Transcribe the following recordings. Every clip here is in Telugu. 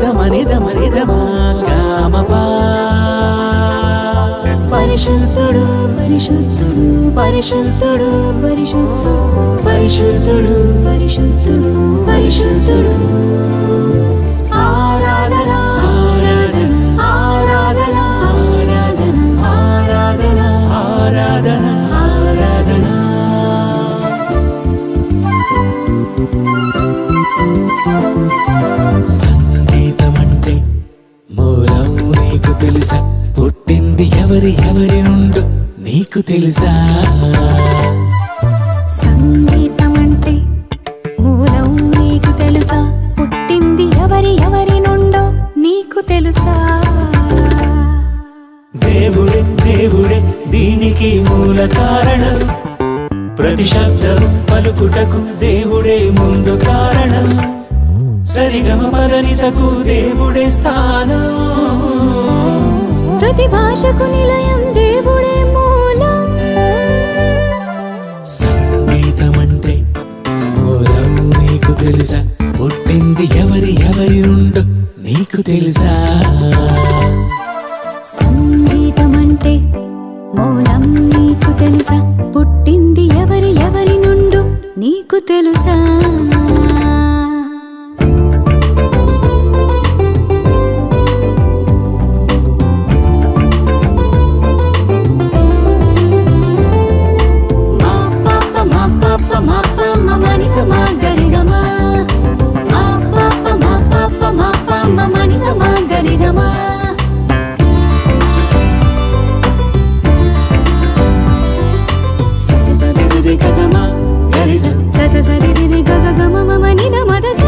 నిదమనిదమనిదమనిదమా గామపా పరిశుద్ధుడు పరిశుద్ధుడు పరిశుద్ధుడు పరిశుద్ధుడు పరిశుద్ధుడు పరిశుద్ధుడు పరిశుద్ధుడు ఆరాధన ఆరాధన ఆరాధన ఆరాధన ఆరాధన ఆరాధన ఆరాధన సంగీతమంటే మూలం నీకు తెలుసా పుట్టింది ఎవరి ఎవరి నుండు నీకు తెలుసా సంగీతం అంటే మూలం నీకు తెలుసా పుట్టింది ఎవరి ఎవరి నుండో నీకు తెలుసా దేవుడే దేవుడే దీనికి మూల కారణం ప్రతి శబ్దం పలుకుటకు దేవుడే ముందు కారణం సరిగమ పదనిసకు దేవుడే స్థానం ప్రతి భాషకు నిలయం దేవుడే మూలం సంగీతమంటే మూలం నీకు తెలుసా పుట్టింది ఎవరి ఎవరి నుండు నీకు తెలుసా సంగీతం అంటే మూలం నీకు తెలుసా పుట్టింది ఎవరి ఎవరి నుండు నీకు తెలుసా మా పాప మా పాప మా పాప మనిక మా గరిగమా మా పాప మా పాప మా పాప మనిక మా గరిగమా స స స రి రి రి గ గ మ గరి స స స స రి రి రి గ గ గ మ మ మ ని ద మ ద స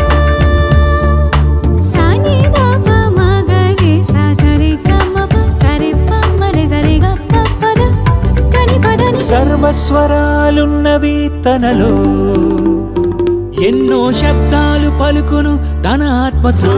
సా ని ద ప మ గ రి స స రి గ మ ప స రి ప మ రి స రి గ ప ప ద క ని ప ద ని సర్వస్వరాలున్నవి తనలో ఎన్నో శబ్దాలు పలుకును తన ఆత్మతో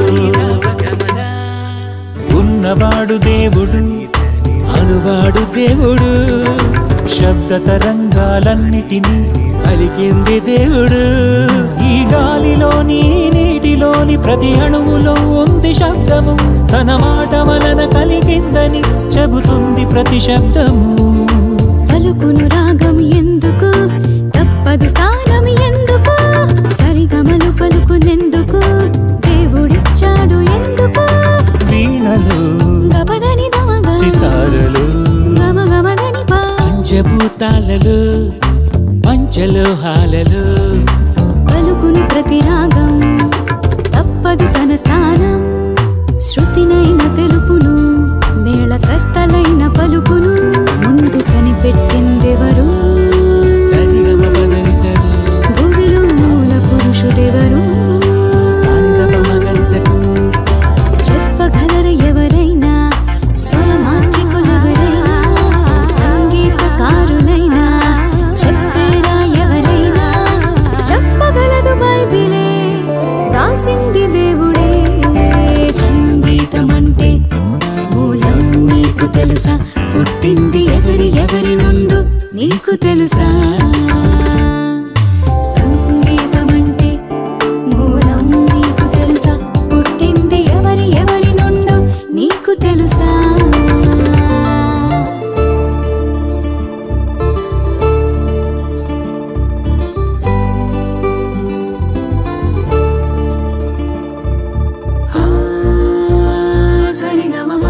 ఉన్నవాడు దేవుడు అనువాడు దేవుడు శబ్ద తరంగాలన్నిటినీ పలికింది దేవుడు ఈ గాలిలోని నీటిలోని ప్రతి అణువులో ఉంది శబ్దము తన మాట వలన కలిగిందని చెబుతుంది ప్రతి శబ్దము పలుకును రాగం ఎందుకు తప్పదు స్థానం ఎందుకు సరిగమలు పలుకునెందుకు దేవుడిచ్చాడు ఎందుకు వీణలు గబదని దమగ సితారలు గమ గమదని పా పంచభూతాలలో పంచలోహాలలో పలుకును ప్రతి రాగం తప్పదు తన స్థానం శృతినైన తెలుపును మేళకర్తలైన పలుకును ముందు కనిపెట్టిందెవరు సరిగమపదని సరి భూమిలో మూల పురుషుడెవరు సాగమగనిసకు చెప్పగలరు ఎవరైనా స్వరమాంత్రికులెవరైనా సంగీతకారులైనా చెప్పేరా ఎవరైనా చెప్పగలదు బైబిలే రాసింది దేవుడే సంగీతమంటే మూలం నీకు తెలుసా పుట్టింది ఎవరి ఎవరి నుండు నీకు తెలుసా సంగీతమంటే మూలం నీకు తెలుసా పుట్టింది ఎవరి ఎవరి నుండు నీకు తెలుసా ఆ, సరిగమమ.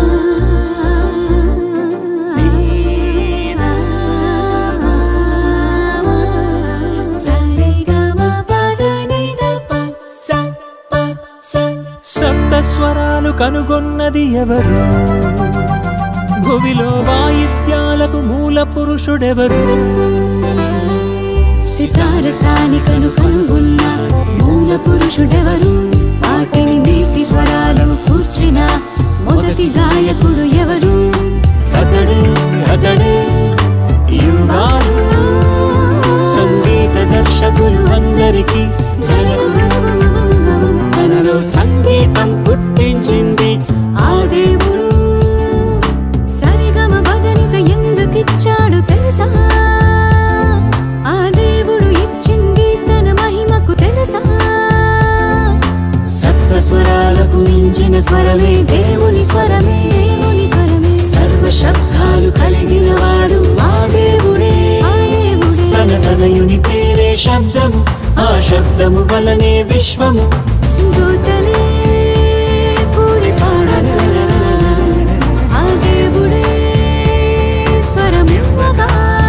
సప్త స్వరాలు కనుగొన్నది ఎవరు భువిలో వాయిద్యాలకు మూల పురుషుడెవరు సితారసానికను కనుగొన్న మూల పురుషుడెవరు వాటిని నీటి స్వరాలు కూర్చిన మొదటి గాయకుడు ఎవరు అతడే అతడే యుగాలు సంగీత దర్శకులు అందరికీ జనకుడు తనలో సంగీతం పుట్టించింది ఆ దేవుడు సరిగమ బదనిస ఎందుకిచ్చాడు తెలుసా ఆ దేవుడు ఇచ్చింది తన మహిమకు తెలుసా సప్త స్వరాలకు మించిన స్వరమే దేవుని స్వరమే దేవుని స్వరమే సర్వ శబ్దాలు కలిగిన వాడు ఆ దేవుడే తన తనయుని పేరే శబ్దము ఆ శబ్దము వలనే విశ్వము దూతలే కూడి పాడగా ఆ దేవుడే స్వరమివ్వగా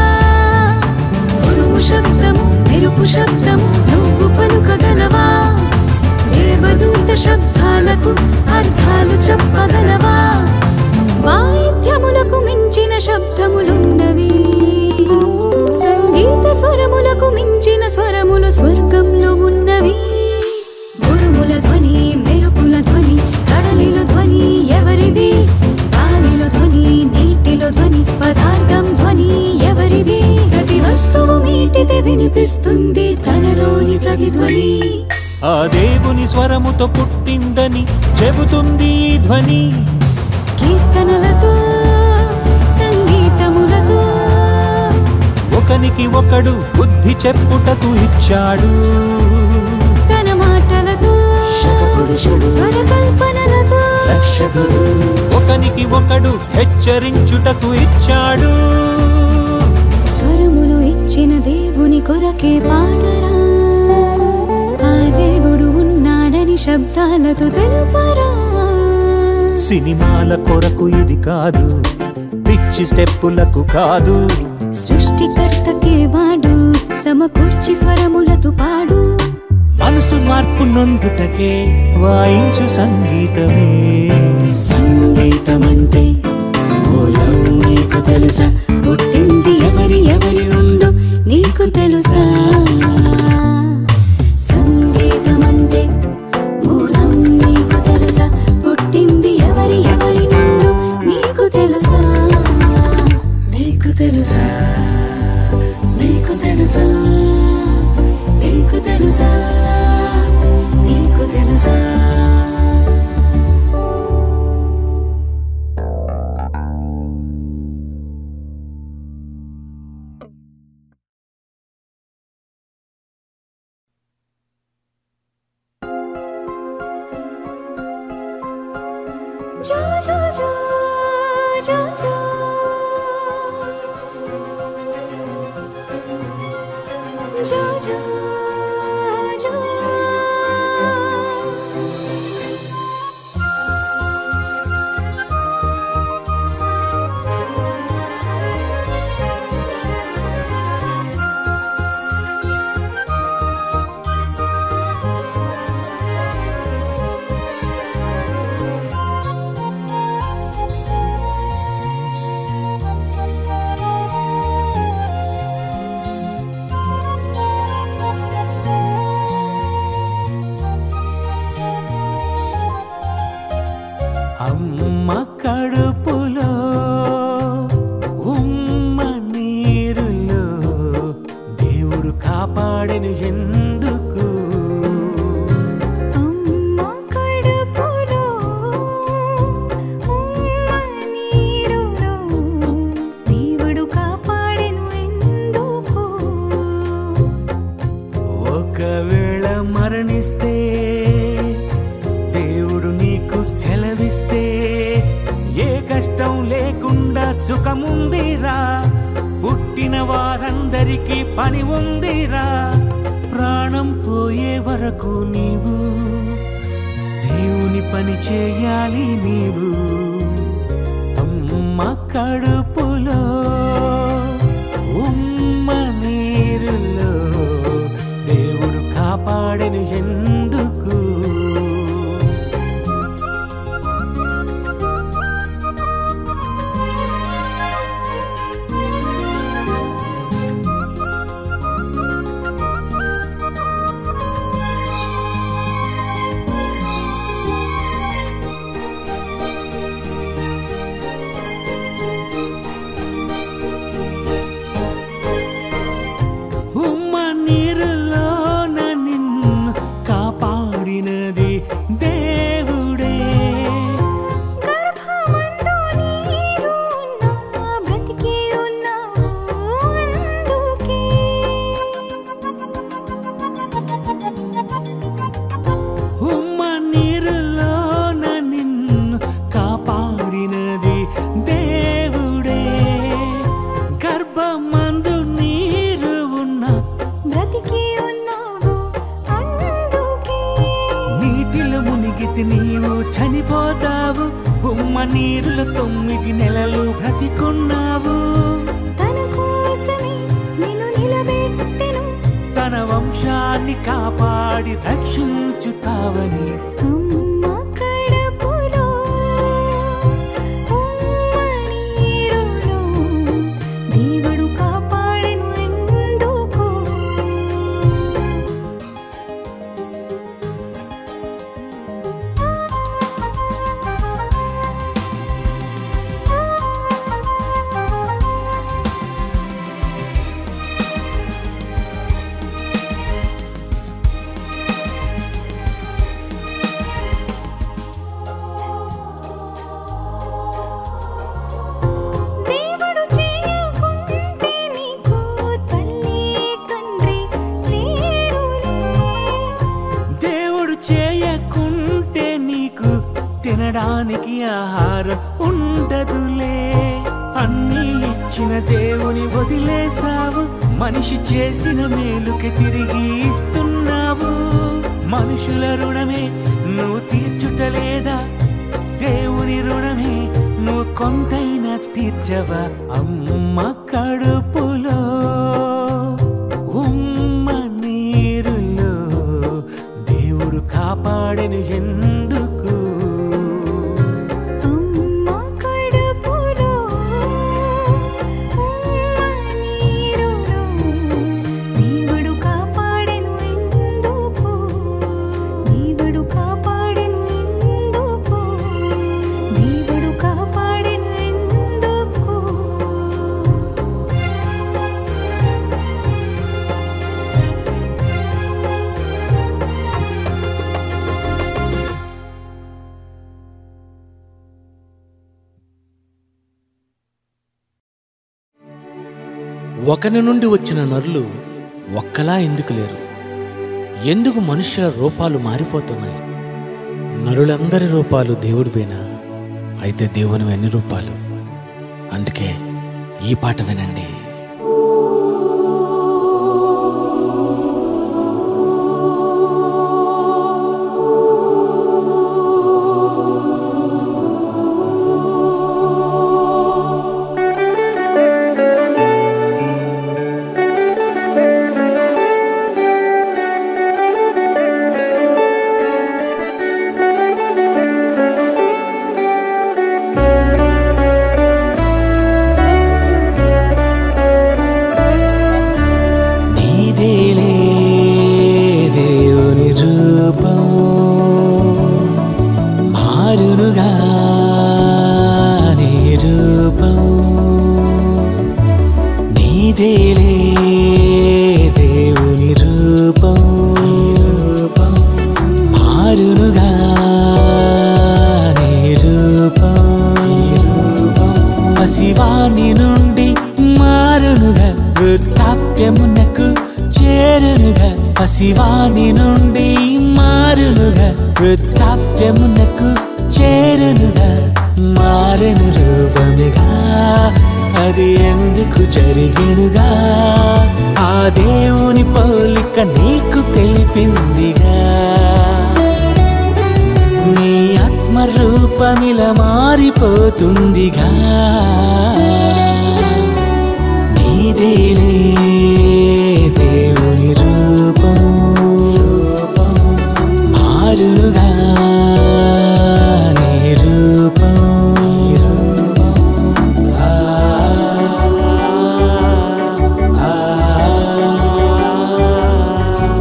ఉరుము శబ్దము మెరుపు శబ్దము నువ్వు పలుకగలవా దేవదూత శబ్దాలకు అర్థాలు చెప్పగలవా వాయిద్యములకు మించిన శబ్దములున్నవి సంగీత స్వరములకు మించిన స్వరములు స్వర్గంలో ఉన్నవి ఉరుముల ధ్వని మెరుపుల ధ్వని కడలిలో ధ్వని ఎవరిది గాలిలో ధ్వని నీటిలో ధ్వని పదార్థం ధ్వని ఎవరిది ప్రతి వస్తువు మీటితే వినిపిస్తుంది తనలోని ప్రతిధ్వని ఆ దేవుని స్వరముతో పుట్టిందని చెబుతుంది ఈ ధ్వని కీర్తనలతో సంగీతములతో ఒకనికి ఒకడు బుద్ధి చెప్పుటకు ఇచ్చాడు తన మాటలతో శతపురుషుడు స్వరకల్పనలతో రక్షకుడు ఒకనికి ఒకడు హెచ్చరించుటకు ఇచ్చాడు స్వరములు ఇచ్చిన దేవుని కొరకే పాడరా ఆ దేవుడు ఉన్నాడని శబ్దాలతో తెలుపరా సినిమాల కొరకు ఇది కాదు పిచ్చి స్టెప్పులకు కాదు సృష్టికర్తకే వాడు సమకూర్చి స్వరములతో పాడు మనసు మార్పు నొందుటకే వాయించు సంగీతమే సంగీతమంటే మూలం నీకు తెలుసా పుట్టింది ఎవరి ఎవరి నుండు నీకు తెలుసా సంగీతమంటే మూలం నీకు తెలుసా పుట్టింది ఎవరి ఎవరి నుండు నీకు తెలుసా నీకు తెలుసా నీకు తెలుసా నీకు తెలుసా నీకు తెలుసా Jo, jo, jo, jo, jo. Jo, jo, jo. అమ్మ కడుపులో ఉమ్మ నీరులో దేవుడు కాపాడెను ఎందుకు అమ్మ కడుపులో ఉమ్మ నీరులో దేవుడు కాపాడెను ఎందుకు ఒకవేళ మరణిస్తే దేవుడు నీకు సెలవిస్తే ఏ కష్టం లేకుండా సుఖముందిరా పుట్టిన వారందరికీ పని ఉందిరా ప్రాణం పోయే వరకు నీవు దేవుని పని చేయాలి నీవు అమ్మ కడుపులో ఉమ్మ నీరులో దేవుడు కాపాడెను ఎందుకు చనిపోతావు ఉమ్మ నీరుల తొమ్మిది నెలలు బ్రతికున్నావు తన కోసమే నిన్ను నిలబెట్టెను తన వంశాన్ని కాపాడి రక్షించుతావని అమ్మ కడుపులో ఉమ్మ నీరులో దేవుడు కాపాడెను ఎందుకు దేవుడు చేయకుంటే నీకు తల్లి తండ్రి లేరులే దేవుడు చేయకుంటే నీకు తినడానికి ఆహారం ఉండదులే అన్నీ ఇచ్చిన దేవుని వదిలేసావు మనిషి చేసిన మేలుకి తిరిగి ఇస్తున్నావు మనుషుల రుణమే నువ్వు తీర్చుటలేదా దేవుని రుణమే నువ్వు కొంతైనా తీర్చవా అమ్మ కడుపులో ఉమ్మ నీరులో దేవుడు కాపాడెను ఎందుకు అమ్మ కడుపులో ఉమ్మ నీరులో దేవుడు కాపాడెను ఎందుకు దేవుడు కాపాడెను ఎందుకు దేవుడు కాపాడెను ఎందుకు ఒకని నుండి వచ్చిన నరులు ఒక్కలా ఎందుకు లేరు ఎందుకు మనుష్యుల రూపాలు మారిపోతున్నాయి నరులందరి రూపాలు దేవుడివేనా అయితే దేవుని ఎన్ని రూపాలు అందుకే ఈ పాట వినండి నీదేలే దేవుని రూపం మారునుగా నీ రూపం నీదేలే దేవుని రూపం రూపం మారునుగా నీ రూపం రూపం పసివాని నుండి మారునుగా వృద్ధాప్యమునకు చేరునుగా పసివాని నుండి మారునుగా వృద్ధాప్యమునకు చేరునుగా మారెను రూపముగా అది ఎందుకు జరిగెనుగా ఆ దేవుని పోలిక నీకు తెలిపిందిగా నీ ఆత్మరూపమిల మారిపోతుందిగా నీదేలే దేవుని రూపం రూపం మారుగా నీ రూపం రూపం ఆ ఆ ఆ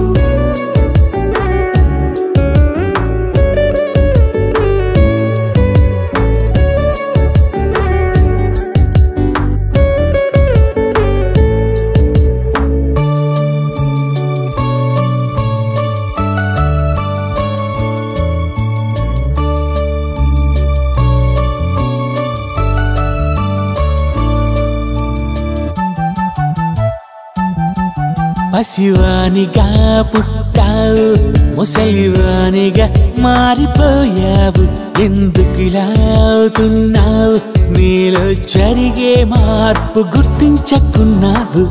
పసివానిగా పుట్టావు ముసలివానిగా మారిపోయావు ఎందుకు ఇలా అవుతున్నావు నీలో జరిగే మార్పు గుర్తించకున్నావు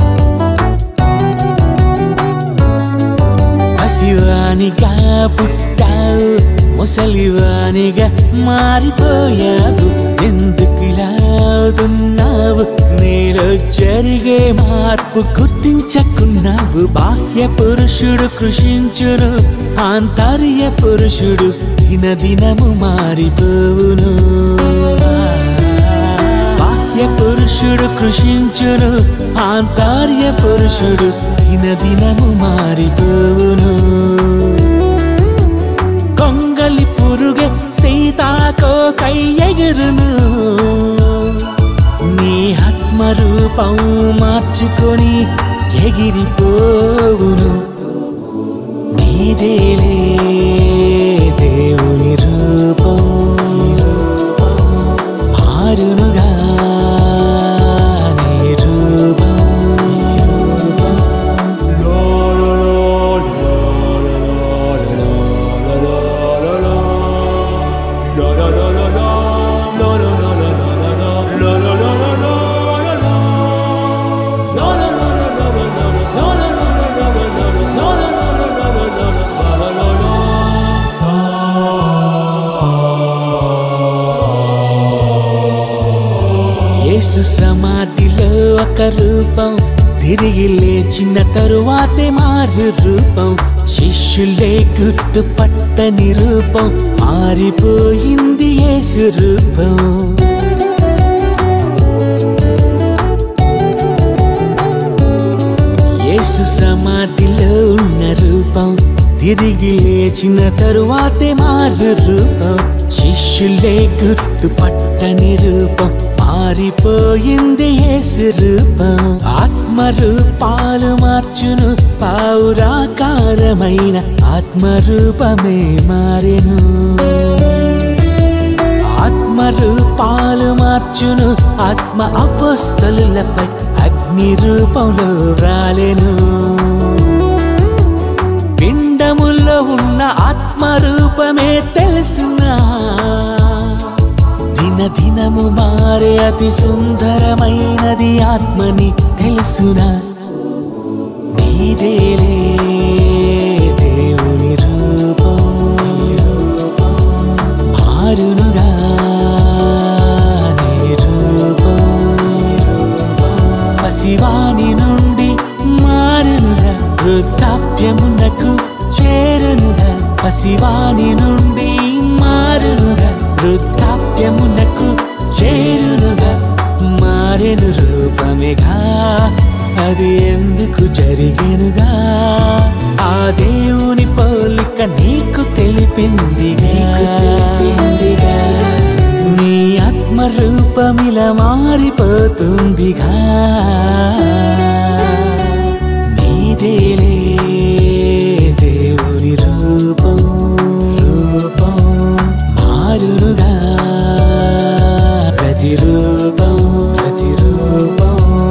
పసివానిగా పుట్టావు పుట్టావు ముసలివానిగా మారిపోయావు ఎందుకు ఇలా అవుతున్నావు నీలో జరిగే మార్పు గుర్తించకున్నావు బాహ్య పురుషుడు కృషించును ఆంతర్య పురుషుడు దినదినము మారిపోవును బాహ్య పురుషుడు కృషించును ఆంతర్య పురుషుడు దినదినము మారిపోవును కొంగలి పురుగే సీతాకో కై ఎగురును నీ ఆత్మరూపం మార్చుకొని ఎగిరిపోవును నీదేలే దేవుని రూపం మారునుగా నీ రూపం యేసు సమాధిలో ఒక రూపం తిరిగి లేచిన తరువాతే మారు రూపం శిష్యులే గుర్తుపట్టని రూపం మారిపోయింది యేసు రూపం యేసు సమాధిలో ఉన్న రూపం తిరిగి లేచిన తరువాతే మారు రూపం శిష్యులే గుర్తుపట్టని రూపం మారిపోయింది యేసు రూపం ఆత్మ రూపాలు మార్చును పావురాకారమైన ఆత్మ రూపమే మారెను ఆత్మ రూపాలు మార్చును ఆత్మ అపోస్తలులపై అగ్ని రూపంలో రాలెను పిండముల్లో ఉన్న ఆత్మ రూపమే తెలుసునా దిన దినము మారే అతి సుందరమైనది ఆత్మని తెలుసునా నీదేలే దేవుని రూపం మారునుగా నీ రూపం పసివాని నుండి మారునుగా వృద్ధాప్యమునకు చేరునుగా పసివాని నుండి మారునుగా వృద్ధాప్యమునకు చేరునుగా మారెను రూపమేగా అది ఎందుకు జరిగెనుగా ఆ దేవుని పోలిక నీకు తెలిపిందిగా నీ ఆత్మ రూపమిలా మారిపోతుందిగా నీదేలే దేవుని రూపం రూపం మారునుగా ప్రతిరూపం ప్రతిరూపం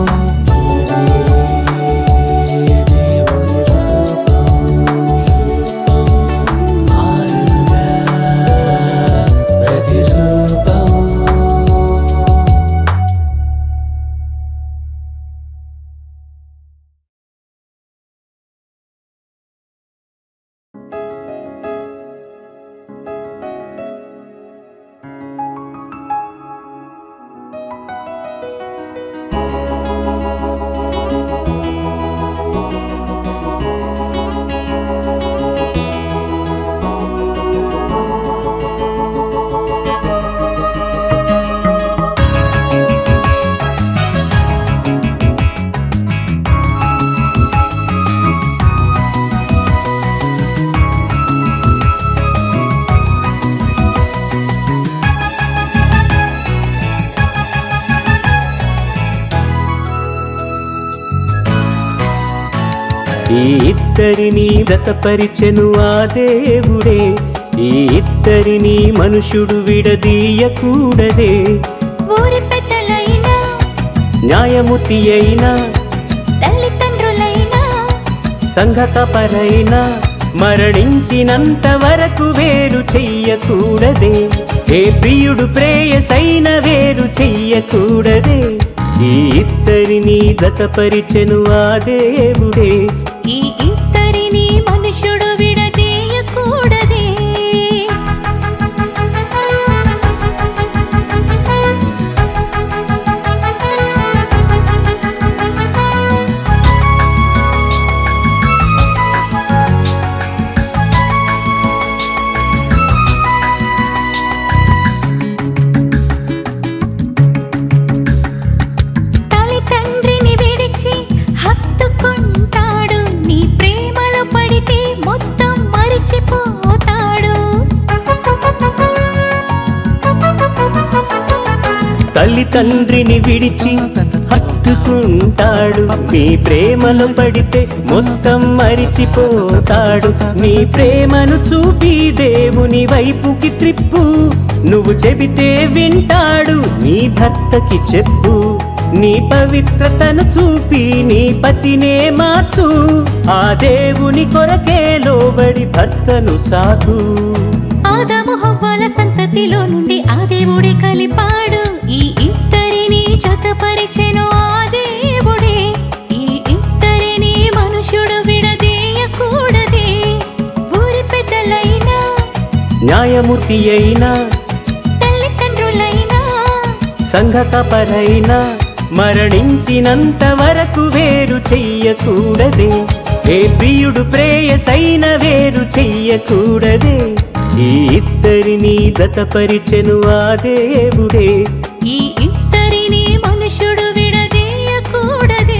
నీదే దేవుని రూపం రూపం మారునుగా ప్రతిరూపం ఈ ఇద్దరిని జతపరిచెను ఆ దేవుడే ఈ ఇద్దరిని మనుషుడు విడదీయకూడదే ఊరి పెద్దలైనా న్యాయమూర్తి అయినా తల్లిదండ్రులైనా సంఘతపరైన మరణించినంత వరకు వేరు చెయ్యకూడదే ఏ ప్రియుడు ప్రేయసైన వేరు చెయ్యకూడదే ఈ ఇద్దరిని జతపరిచెను ఆ దేవుడే ఈ ఇద్దరిని మనుషుడు విడదీయకూడదే తండ్రిని విడిచి హత్తుకుంటాడు నీ ప్రేమలో పడితే మొత్తం మరిచిపోతాడు నీ ప్రేమను చూపి దేవుని వైపుకి త్రిప్పు నువ్వు చెబితే వింటాడు నీ భర్తకి చెప్పు నీ పవిత్రతను చూపి నీ పతినే మార్చు ఆ దేవుని కొరకే లోబడి భర్తను సాధు ఆదాము హవ్వల సంతతిలో నుండి ఆ దేవుడే కలిపాడు ఈ ఇద్దరిని జతపరిచెను ఆ దేవుడే ఈ ఇద్దరిని మనుషుడు విడదీయకూడదే ఊరి పెద్దలైనా న్యాయమూర్తి అయినా తల్లిదండ్రులైనా సంఘకపరైనా మరణించినంత వరకు వేరు చెయ్యకూడదే ఏ ప్రియుడు ప్రేయసైన వేరు చెయ్యకూడదే ఈ ఇద్దరిని జతపరిచెను ఆ దేవుడే ఈ ఇద్దరిని మనుషుడు విడదీయకూడదే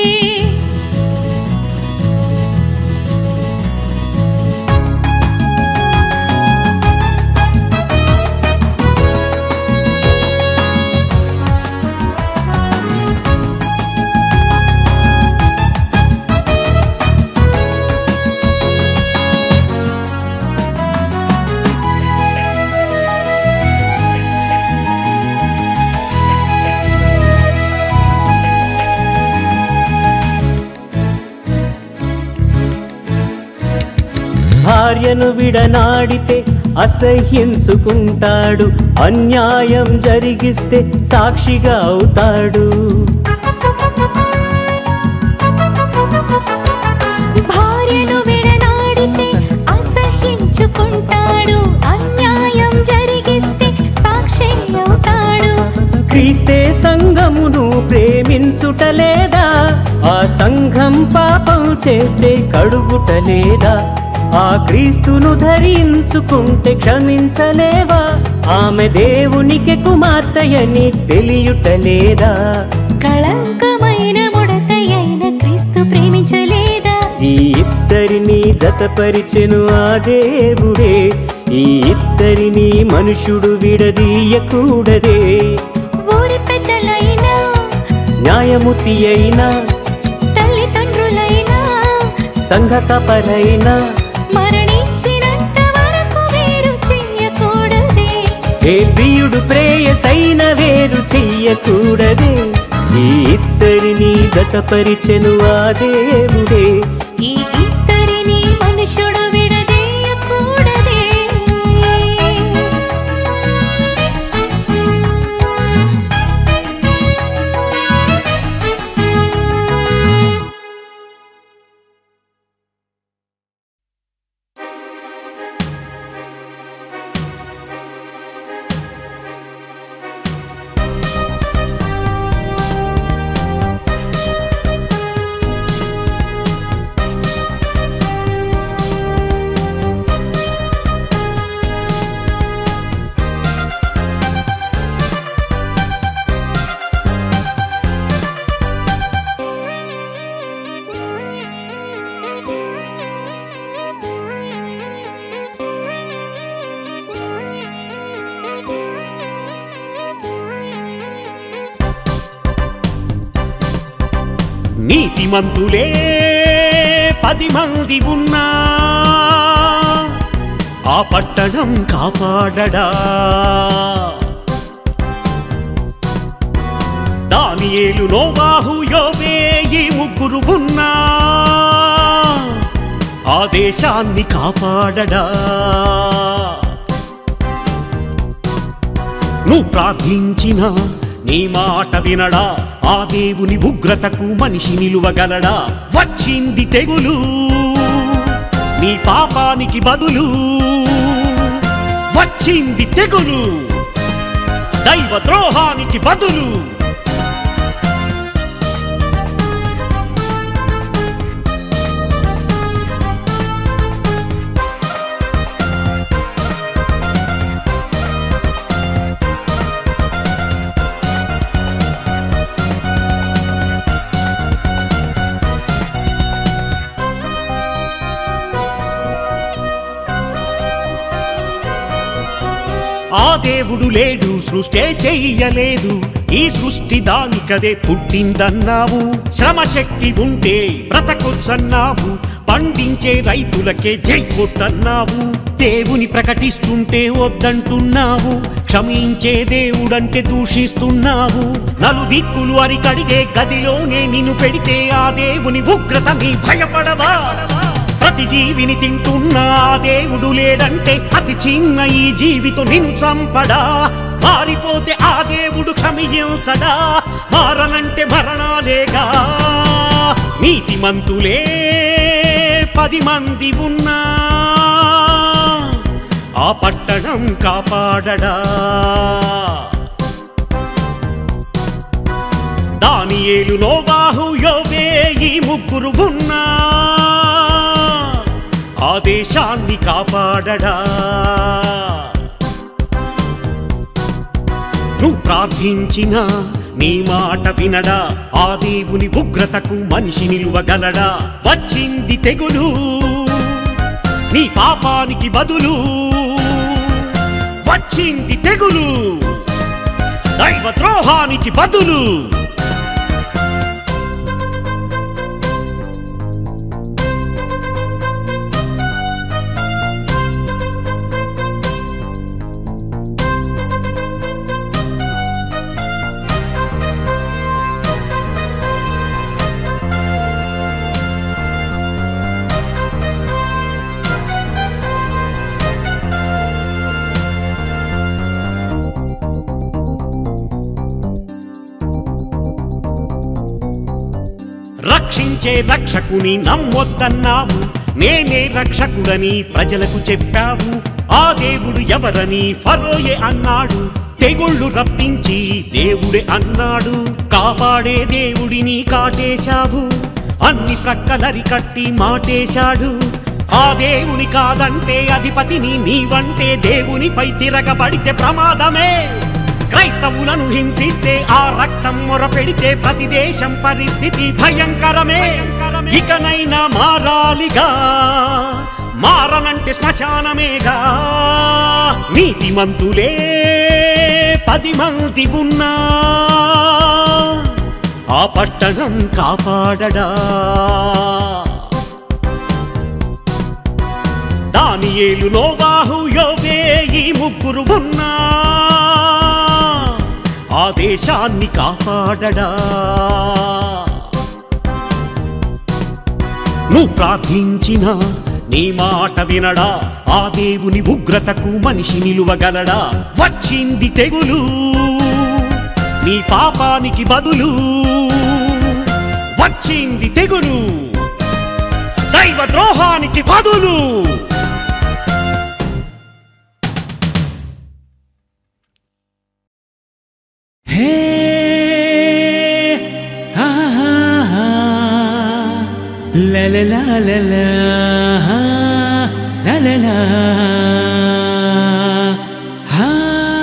భార్యను విడనాడితే అసహ్యించుకుంటాడు అన్యాయం జరిగిస్తే సాక్షిగా అవుతాడు భార్యను విడనాడితే అసహించుకుంటాడు అన్యాయం జరిగిస్తే సాక్షి అవుతాడు క్రీస్తే సంఘమును ప్రేమించుట లేదా ఆ సంఘం పాపం చేస్తే కడుగుట లేదా ఆ క్రీస్తును ధరించుకుంటే క్షమించలేవా ఆమె దేవునికి కుమార్తెయని తెలియుట లేదా కళంకమైన ముడతయైన క్రీస్తు ప్రేమించలేదా ఈ ఇద్దరిని జతపరిచెను ఆ దేవుడే ఈ ఇద్దరిని మనుషుడు విడదీయకూడదే ఊరి పెద్దలైనా న్యాయమూర్తి అయినా తల్లిదండ్రులైనా సంఘకపరైనా మరణించినంత వరకు వేరు చెయ్యకూడదే ఏ ప్రియుడు ప్రేయసైన వేరు చెయ్యకూడదే ఈ ఇద్దరిని జతపరిచెను ఆ దేవుడే ఈ ఇద్దరిని మనుషుడు విడదీయకూడదే నీతిమంతులే పది మంది ఉన్నా ఆ పట్టణం కాపాడడా దానియేలు నోవాహు యోబే ఈ ముగ్గురు ఉన్నా ఆ దేశాన్ని కాపాడడా నువ్వు ప్రార్థించిన నీ మాట వినడా ఆ దేవుని ఉగ్రతకు మనిషి నిలువగలడా వచ్చింది తెగులు నీ పాపానికి బదులు వచ్చింది తెగులు దైవ ద్రోహానికి బదులు ఆ దేవుడు లేడు సృష్టే చెయ్యలేదు ఈ సృష్టి దానికదే పుట్టిందన్నావు శ్రమశక్తి ఉంటే బ్రతకొచ్చన్నావు పండించే రైతులకే జై కొట్టన్నావు దేవుని ప్రకటిస్తుంటే వద్దంటున్నావు క్షమించే దేవుడంటే దూషిస్తున్నావు నలు దిక్కులు అరికడిగే గదిలోనే నిన్ను పెడితే ఆ దేవుని ఉగ్రత నీ భయపడవా ప్రతి జీవిని తింటున్నా ఆ దేవుడు లేడంటే అతి చిన్న ఈ జీవితో నిన్ను చంపడా మారిపోతే ఆ దేవుడు క్షమించడా మారనంటే మరణాలేగా నీతిమంతులే పది మంది ఉన్నా ఆ పట్టణం కాపాడడా దానియేలు నోవాహు యోవే ఈ ముగ్గురు ఉన్నా ఆ దేశాన్ని కాపాడడా నువ్వు ప్రార్థించిన నీ మాట వినడా ఆ దేవుని ఉగ్రతకు మనిషి నిలువగలడా వచ్చింది తెగులు నీ పాపానికి బదులు వచ్చింది తెగులు దైవ ద్రోహానికి బదులు రక్షించే రక్షకుని నమ్మొద్దన్నావు నేనే రక్షకుడని ప్రజలకు చెప్పావు ఆ దేవుడు ఎవరని ఫరోయే అన్నాడు తెగుళ్ళు రప్పించి దేవుడే అన్నాడు కాపాడే దేవుడిని కాటేశావు అన్ని ప్రక్కలరి కట్టి మాటేశాడు ఆ దేవుని కాదంటే అధిపతిని నీవంటే దేవునిపై తిరగబడితే ప్రమాదమే క్రైస్తవులను హింసిస్తే ఆ రక్తం మొర పెడితే ప్రతి దేశం పరిస్థితి భయంకరమే ఇకనైనా మారాలిగా మారనంటే శ్మశానమేగా నీతిమంతులే పది మంది ఉన్నా ఆ పట్టణం కాపాడడా దానియేలు నోవాహు యోవే ఈ ముగ్గురు ఉన్నా ఆ దేశాన్ని కాపాడడా నువ్వు ప్రార్థించిన నీ మాట వినడా ఆ దేవుని ఉగ్రతకు మనిషి నిలువగలడా వచ్చింది తెగులు నీ పాపానికి బదులు వచ్చింది తెగులు దైవ ద్రోహానికి బదులు హే హా హా హా లా లా లా లా లా హా లా లా లా హా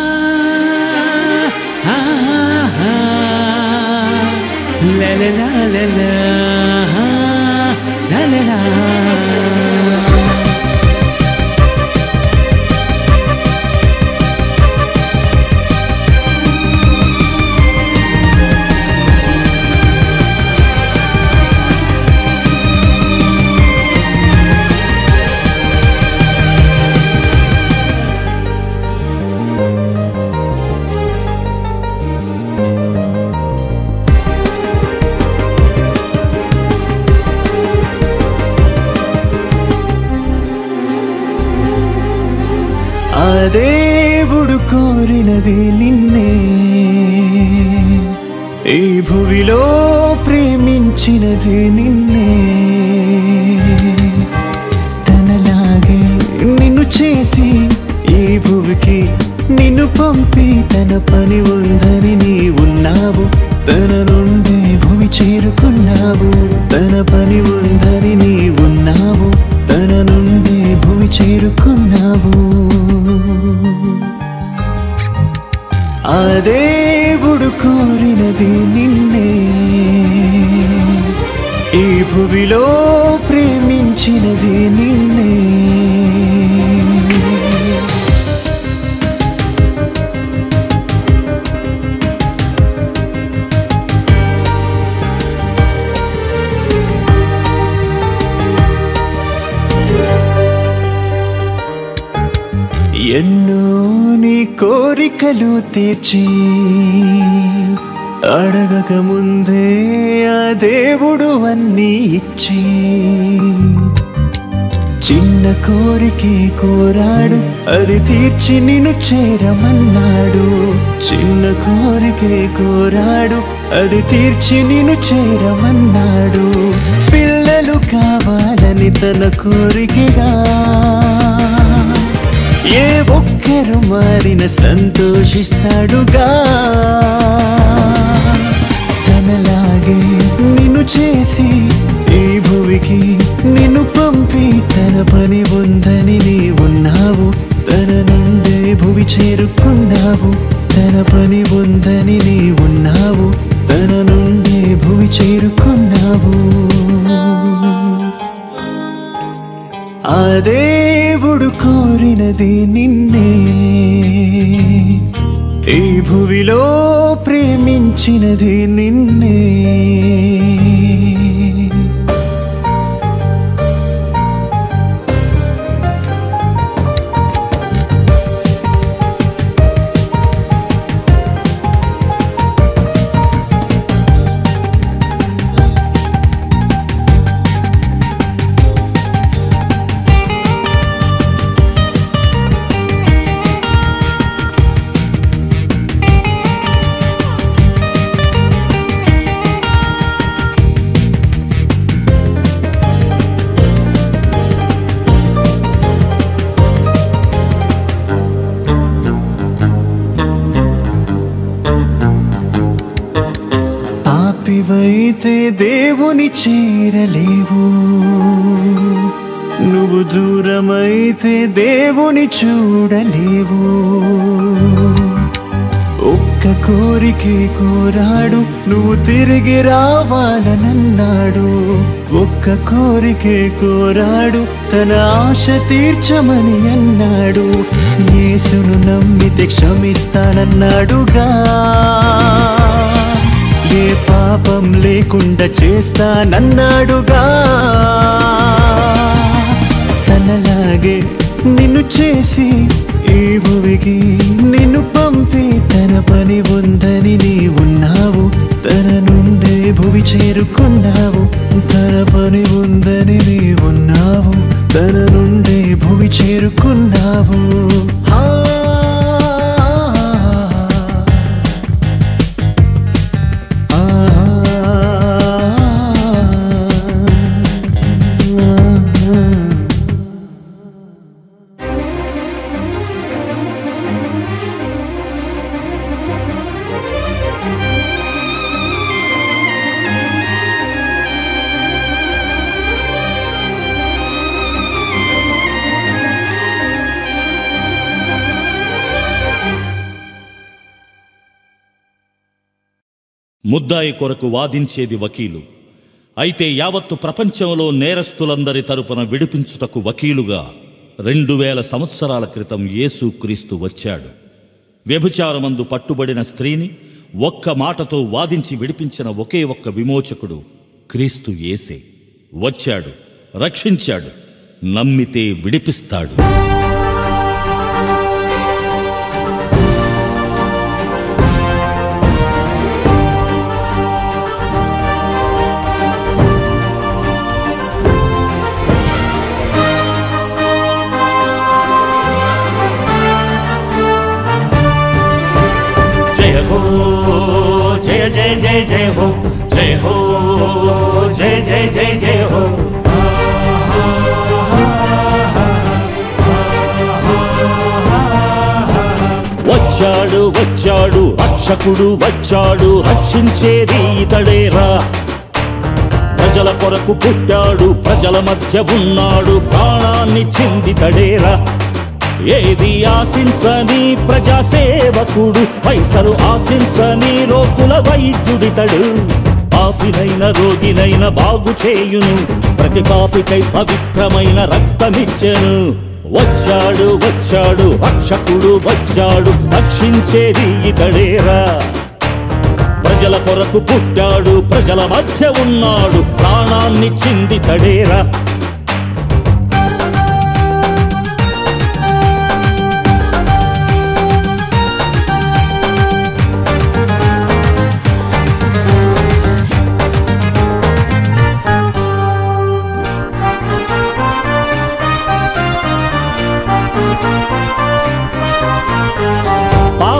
హా హా లా లా లా లా లా హా లా లా లా ఆ దేవుడు కోరినది నిన్నే ఈ భువిలో ప్రేమించినది నిన్నే తనలాగే నిన్ను చేసి ఈ భువికి నిన్ను పంపి తన పని ఉందని నీ ఉన్నావు తన నుండి భూమి చేరుకున్నావు తన పని ఉందని నీ ఉన్నావు తన నుండి భూమి చేరుకున్నావు ఆ దేవుడు కోరినది నిన్నే ఈ భువిలో ప్రేమించినది నిన్నే ఎన్నో నీ కోరికలు తీర్చి అడగక ముందే ఆ దేవుడు అన్నీ ఇచ్చి చిన్న కోరికే కోరాడు అది తీర్చి నిన్ను చేరమన్నాడు చిన్న కోరికే కోరాడు అది తీర్చి నిన్ను చేరమన్నాడు పిల్లలు కావాలని తన కోరికగా ఏ ఒక్కరు మారిన సంతోషిస్తాడుగా తనలాగే నిన్ను చేసి ఈ భువికి నిన్ను పంపి తన పని ఉందని నీ ఉన్నావు తన నుండే భువి చేరుకున్నావు తన పని ఉందని నీ ఉన్నావు తన నుండే భువి చేరుకున్నావు ఆ దేవుడు కోరినది నిన్నే ఈ భువిలో ప్రేమించినది నిన్నే పాపివైతే దేవుని చేరలేవు నువ్వు దూరమైతే దేవుని చూడలేవు ఒక్క కోరికే కోరాడు నువ్వు తిరిగి రావాలనన్నాడు ఒక్క కోరికే కోరాడు తన ఆశ తీర్చమని అన్నాడు యేసును నమ్మితే క్షమిస్తానన్నాడుగా ఏ పాపం లేకుండా చేస్తానన్నాడుగా తనలాగే నిన్ను చేసి ఈ భువికి నిన్ను పంపి తన పని ఉందని నీ ఉన్నావు తన నుండే భువి చేరుకున్నావు తన పని ఉందని నీ ఉన్నావు తన నుండే భువి చేరుకున్నావు ఆ ముద్దాయి కొరకు వాదించేది వకీలు అయితే యావత్తు ప్రపంచంలో నేరస్తులందరి తరపున విడిపించుటకు వకీలుగా రెండు వేల సంవత్సరాల క్రితం యేసుక్రీస్తు వచ్చాడు వ్యభిచారమందు పట్టుబడిన స్త్రీని ఒక్క మాటతో వాదించి విడిపించిన ఒకే ఒక్క విమోచకుడు క్రీస్తు యేసే వచ్చాడు రక్షించాడు నమ్మితే విడిపిస్తాడు జయ హో జయ జయ జయ జయ హో జయ హో జయ జయ జయ జయ హో వచ్చాడు వచ్చాడు రక్షకుడు వచ్చాడు రక్షించేది ఇతడేరా ప్రజల కొరకు పుట్టాడు ప్రజల మధ్య ఉన్నాడు ప్రాణాన్ని చిందితడేరా ఏది ఆశించని ప్రజా సేవకుడు పైసలు ఆశించని రోగుల వైద్యుడితడు పాపినైన రోగినైన బాగు చేయును ప్రతి పాపికై పవిత్రమైన రక్తమిచ్చెను వచ్చాడు వచ్చాడు రక్షకుడు వచ్చాడు రక్షించేది ఇతడేరా ప్రజల కొరకు పుట్టాడు ప్రజల మధ్య ఉన్నాడు ప్రాణాన్ని చిందితడేరా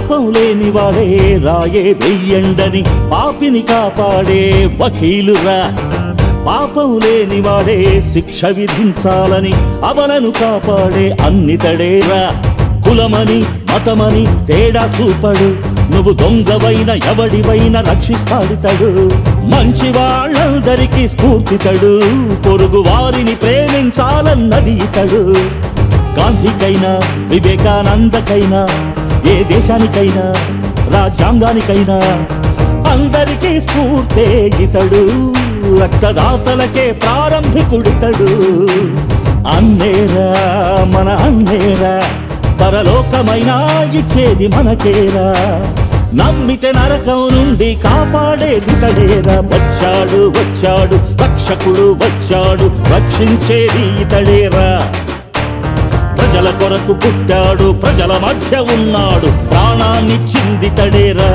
పాపం లేని వాడే రాయే వెయ్యండని పాపిని కాపాడే వకీలురా పాపం లేని వాడే శిక్ష విధించాలని అవలను కాపాడే అన్నితడేరా కులమని మతమని తేడా చూపడు నువ్వు దొంగవైన ఎవడివైన రక్షిస్తాడుతాడు మంచి వాళ్ళందరికీ స్ఫూర్తితడు పొరుగు వారిని ప్రేమించాలన్నది ఇతడు గాంధీకైనా వివేకానందకైనా ఏ దేశానికైనా రాజ్యాంగానికైనా అందరికీ స్ఫూర్తే ఇతడు రక్తదాతలకే ప్రారంభికుడితడు అన్నేరా మన అన్నేరా పరలోకమైనా ఇచ్చేది మనకేరా నమ్మితే నరకం నుండి కాపాడేది తడేరా వచ్చాడు వచ్చాడు రక్షకుడు వచ్చాడు రక్షించేది ఇతడేరా ప్రజల కొరకు పుట్టాడు ప్రజల మధ్య ఉన్నాడు ప్రాణాన్నిచ్చింది తడేరా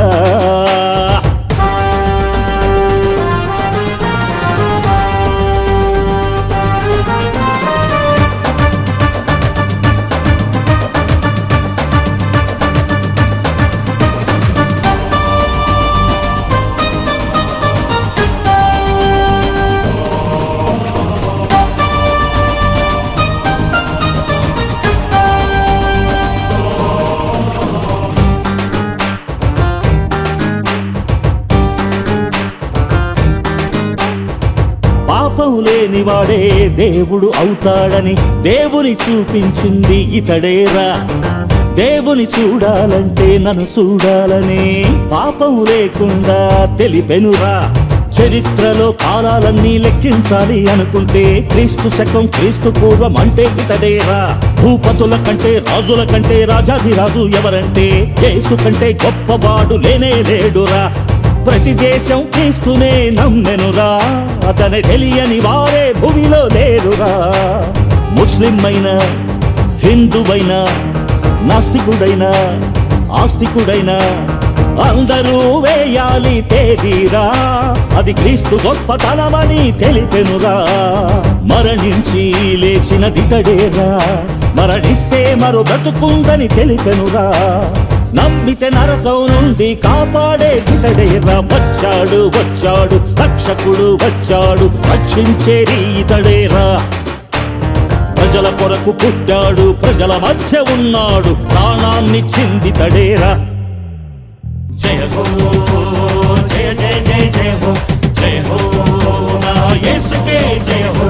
పాపం లేనివాడే దేవుడు అవుతాడని దేవుని చూపించింది ఇతడేరా దేవుని చూడాలంటే నన్ను చూడాలని పాపం లేకుండా తెలిపెనురా చరిత్రలో కాలాలన్నీ లెక్కించాలి అనుకుంటే క్రీస్తు శకం క్రీస్తు పూర్వం అంటే ఇతడేరా భూపతుల కంటే రాజుల కంటే రాజాధిరాజు ఎవరంటే యేసు కంటే గొప్పవాడు లేనే లేడురా ప్రతి దేశం క్రీస్తునే నమ్మెనురా అతని తెలియని వారే భూమిలో లేరురా ముస్లిం అయినా హిందువైనా నాస్తికుడైనా ఆస్తికుడైనా అందరూ వేయాలి తేదీరా అది క్రీస్తు గొప్పతనమని తెలిపెనురా మరణించి లేచిన దితడేరా మరణిస్తే మరో బ్రతుకుందని తెలిపెనురా నమ్మితే నరకం నుండి కాపాడే ఇతడేరా వచ్చాడు వచ్చాడు రక్షకుడు వచ్చాడు రక్షించేది ఇతడేరా ప్రజల కొరకు పుట్టాడు ప్రజల మధ్య ఉన్నాడు ప్రాణాన్ని చిందితడేరా జయ హో జయ జయ జయ జయ హో జయ హో నా యేసుకే జయ హో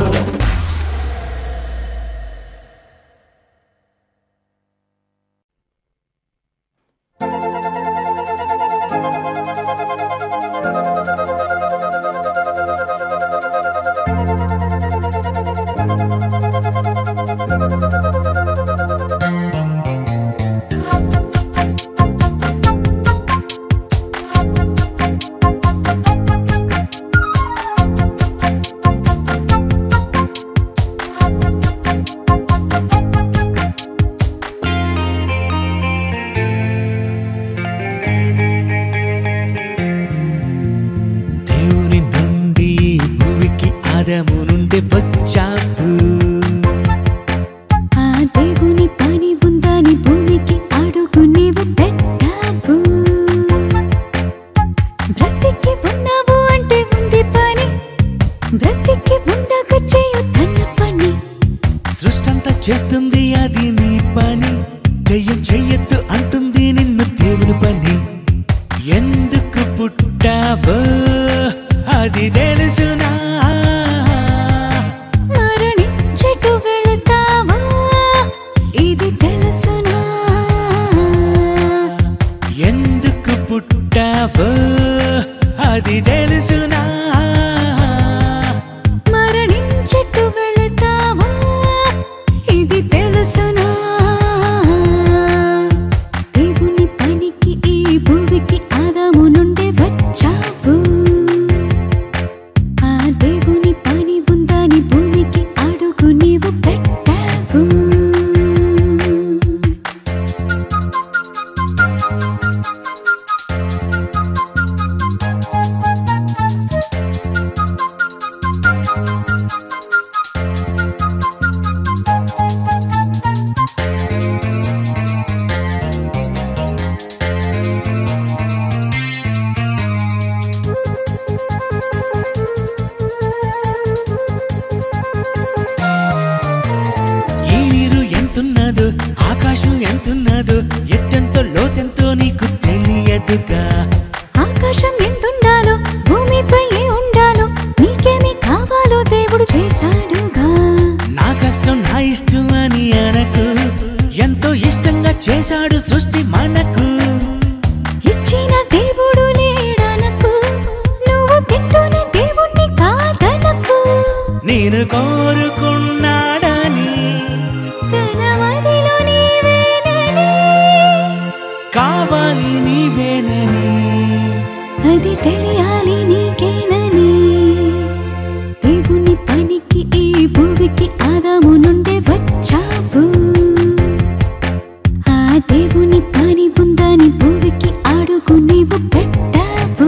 ఎత్తెంతో లోతెంతో నీకు తెలియదుగా ఆకాశం ఎంతుండాలో భూమిపై ఏ ఉండాలో నీకేమి కావాలో దేవుడు చేశాడుగా నా కష్టం నా ఇష్టం అని అనకు ఎంతో ఇష్టంగా చేశాడు సృష్టి మనకు ఇచ్చిన దేవుడు లేడనకు నువ్వు తింటూనే దేవుణ్ణి కాదనకు నేను కోరుకున్నాడని తన మదిలో నీవేనని కావాలి నీవేనని అది తెలియాలి నీకేనని దేవుని పనికి ఈ భూమికి ఆదాము నుండి వచ్చావు ఆ దేవుని పని ఉందని భూమికి అడుగు నీవు పెట్టావు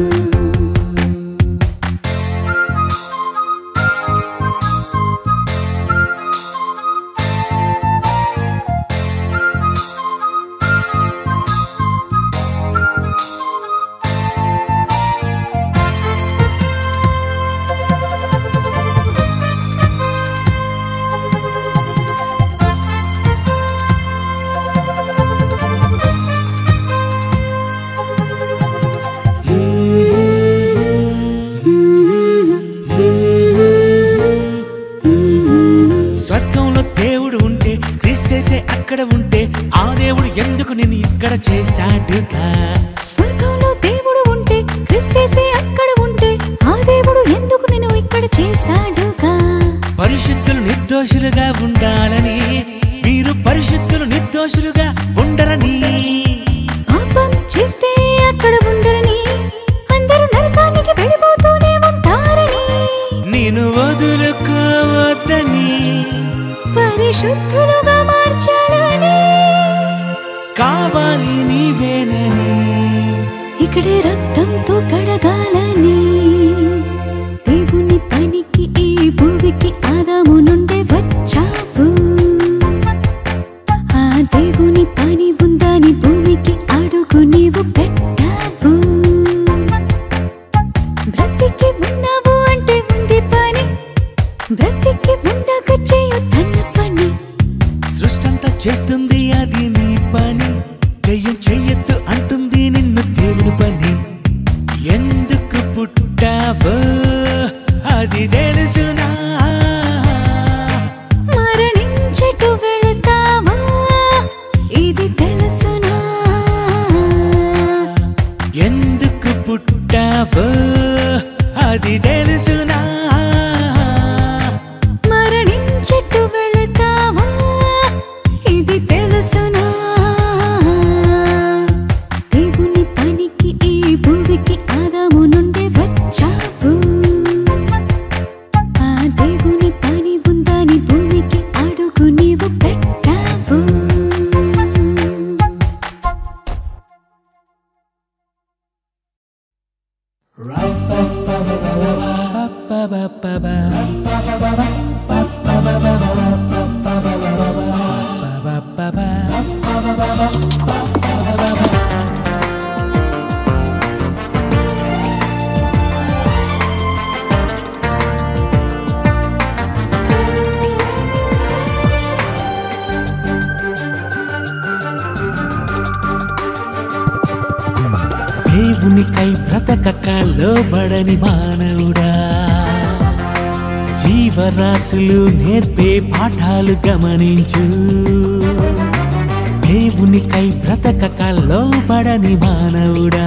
స్వర్గంలో దేవుడు ఉంటే క్రీస్తేసే అక్కడ ఉంటే ఆ దేవుడు ఎందుకు నేను ఇక్కడ చేశాడుగా స్వర్గంలో దేవుడు ఉంటే క్రిస్తేసే అక్కడ ఉంటే ఆ దేవుడు ఎందుకు నేను ఇక్కడ చేశాడుగా పరిశుద్ధులు నిర్దోషులుగా ఉండాలని మీరు పరిశుద్ధులు నిర్దోషులుగా ఉండరని పాపం చేస్తే అక్కడ ఉండరని అందరూ నరకానికి వెళ్ళిపోతూనే ఉంటారని నేను వదులుకోవద్దని పరిశుద్ధులుగా మార్చాలని కావాలి నీవేనని ఇక్కడే రక్తంతో కడగాలని దేవుని పనికి ఈ భూమికి ఆదాము నుండి వచ్చావు ఆ దేవుని పని ఉందని భూమికి అడుగు నీవు పెట్టావు బ్రతికి ఉన్నావు అంటే ఉంది పని బ్రతికి ఉండక చేయు తన పని సృష్టంతా చేస్తుంది అది నీ పని దెయ్యం చెయ్యొద్దు అంటుంది నిన్ను దేవుని పని ఎందుకు పుట్టావో అది తెలుసునా మరణించటు వెళతావా ఇది తెలుసునా ఎందుకు పుట్టావో అది తెలుసునా మరణించటు వెళతావా ఇది తెలుసునా దేవుని పనికి ఈ భూమికి ఆదాము నుండి వచ్చావు ఆ దేవుని పని ఉందని భూమికి అడుగు నీవు పెట్టావు దేవునికై బ్రతకక లోబడని మానవుడా జీవరాశులు నేర్పే పాఠాలు గమనించు దేవునికై బ్రతకక లోబడని మానవుడా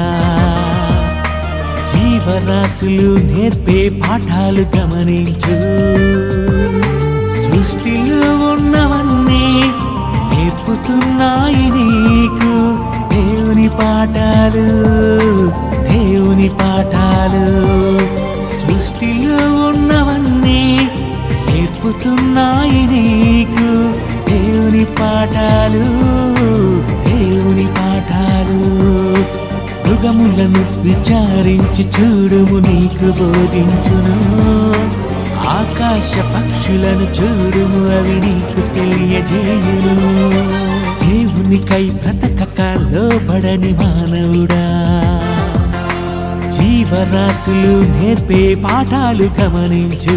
జీవరాశులు నేర్పే పాఠాలు గమనించు సృష్టిలో ఉన్నవన్నీ నేర్పుతున్నాయి నీకు దేవుని పాఠాలు దేవుని పాఠాలు సృష్టిలో ఉన్నవన్నీ నేర్పుతున్నాయి నీకు దేవుని పాఠాలు దేవుని పాఠాలు మృగములను విచారించి చూడుము నీకు బోధించును ఆకాశ పక్షులను చూడుము అవి నీకు తెలియజేయును దేవునికై బ్రతకక లోబడని మానవుడా జీవరాశులు నేర్పే పాఠాలు గమనించు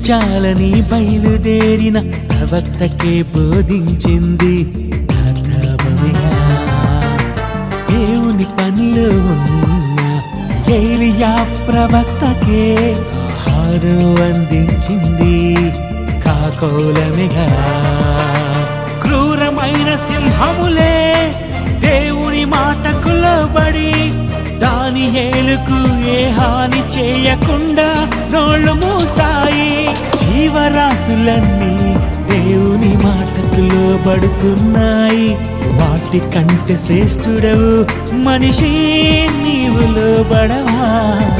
జీవించాలని బయలుదేరిన ప్రవక్తకే బోధించింది కథవమిగా దేవుని పనిలో ఉన్న ఏలియా ప్రవక్తకే ఆహారం అందించింది కాకోలమిగా క్రూరమైన సింహములే దేవుని మాటకు లోబడి దాని ఏలుకు ఏ హాని చేయకుండా నోళ్ళు మూసాయి జీవరాశులన్నీ దేవుని మాటకు లోబడుతున్నాయి వాటి కంటే శ్రేష్ఠుడవు మనిషి నీవు లోబడవా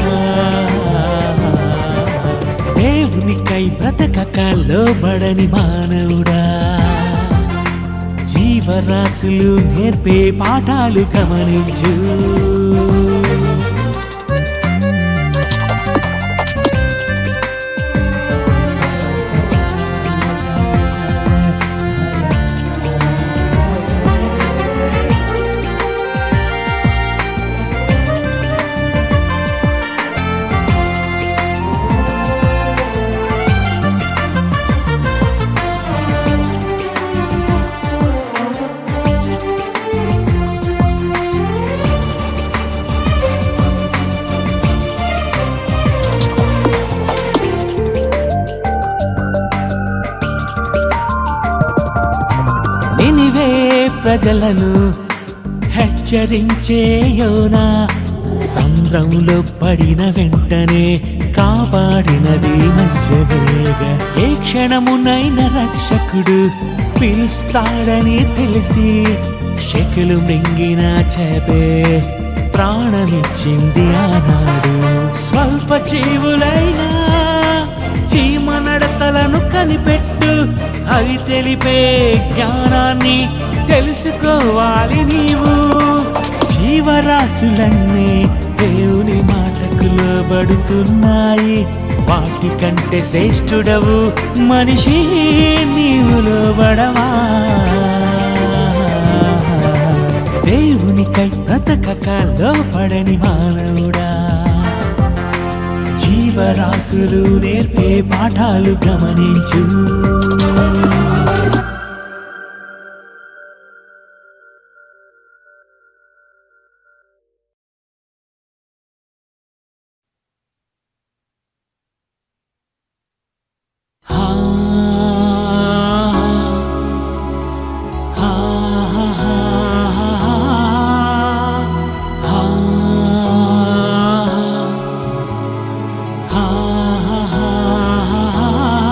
దేవునికై బ్రతకక లోబడని మానవుడా జీవరాశులు నేర్పే పాఠాలు గమనించు నినివే ప్రజలను హెచ్చరించే యోనా సంద్రంలో పడిన వెంటనే కాపాడినది మత్స్యవేగ ఏ క్షణమునైన రక్షకుడు పిలుస్తాడని తెలిసి శకులు మృంగిన చేపే ప్రాణమిచ్చింది ఆనాడు స్వల్ప జీవులైనా చీమ నడతలను కనిపెట్టు అవి తెలిపే జ్ఞానాన్ని తెలుసుకోవాలి నీవు జీవరాశులన్నీ దేవుని మాటకు లోబడుతున్నాయి వాటి కంటే శ్రేష్ఠుడవు మనిషి నీవు లోబడవా దేవునికై బ్రతకక లోపడని మానవుడా జీవరాశులు నేర్పే పాఠాలు గమనించు హా, హా, హా, హా, హా, హా, హా, హా, హా.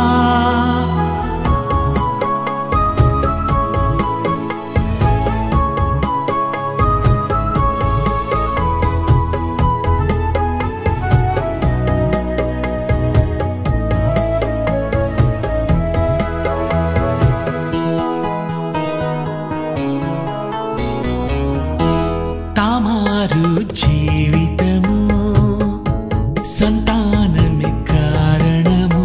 తామారు జీవితము సంతానమే కారణము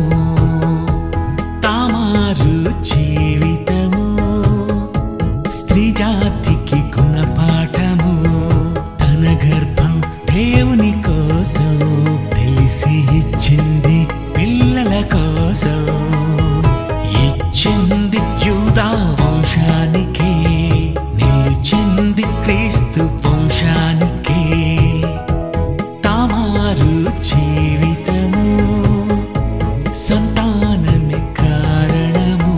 తామారు జీవితము స్త్రీ జాతికి గుణపాఠము తన గర్భం దేవుని కోసం తెలిసి ఇచ్చింది పిల్లల కోసం ఇచ్చింది యూదా వంశానికి నిలిచింది క్రీస్తు వంశానికి తామారు జీవితము సంతానమే కారణము